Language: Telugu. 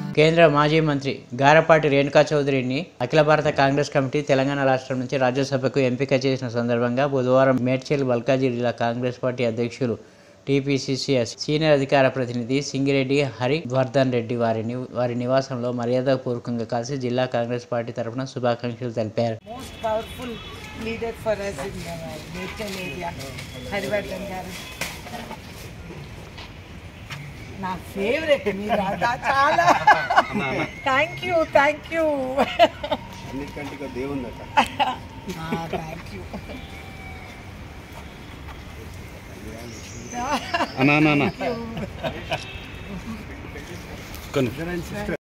కేంద్ర మాజీ మంత్రి గారపాటి రేణుకా చౌదరిని అఖిల భారత కాంగ్రెస్ కమిటీ తెలంగాణ రాష్ట్రం నుంచి రాజ్యసభకు ఎంపిక చేసిన సందర్భంగా బుధవారం మేడ్చల్ మల్కాజిగిరి జిల్లా కాంగ్రెస్ పార్టీ అధ్యక్షులు టీపీసీసీఎస్ సీనియర్ అధికార ప్రతినిధి సింగిరెడ్డి హరివర్ధన్ రెడ్డి వారిని వారి నివాసంలో మర్యాదపూర్వకంగా కలిసి జిల్లా కాంగ్రెస్ పార్టీ తరఫున శుభాకాంక్షలు తెలిపారు most powerful leader for us in the Nature area, Harivardhan గారు నా ఫేవరెట్ మీరు అదా చాలా థ్యాంక్ యూ థ్యాంక్ యూ అన్నిటికంటే ఇక దేవుందట థ్యాంక్ యూ అన్నా అన్నా అన్నా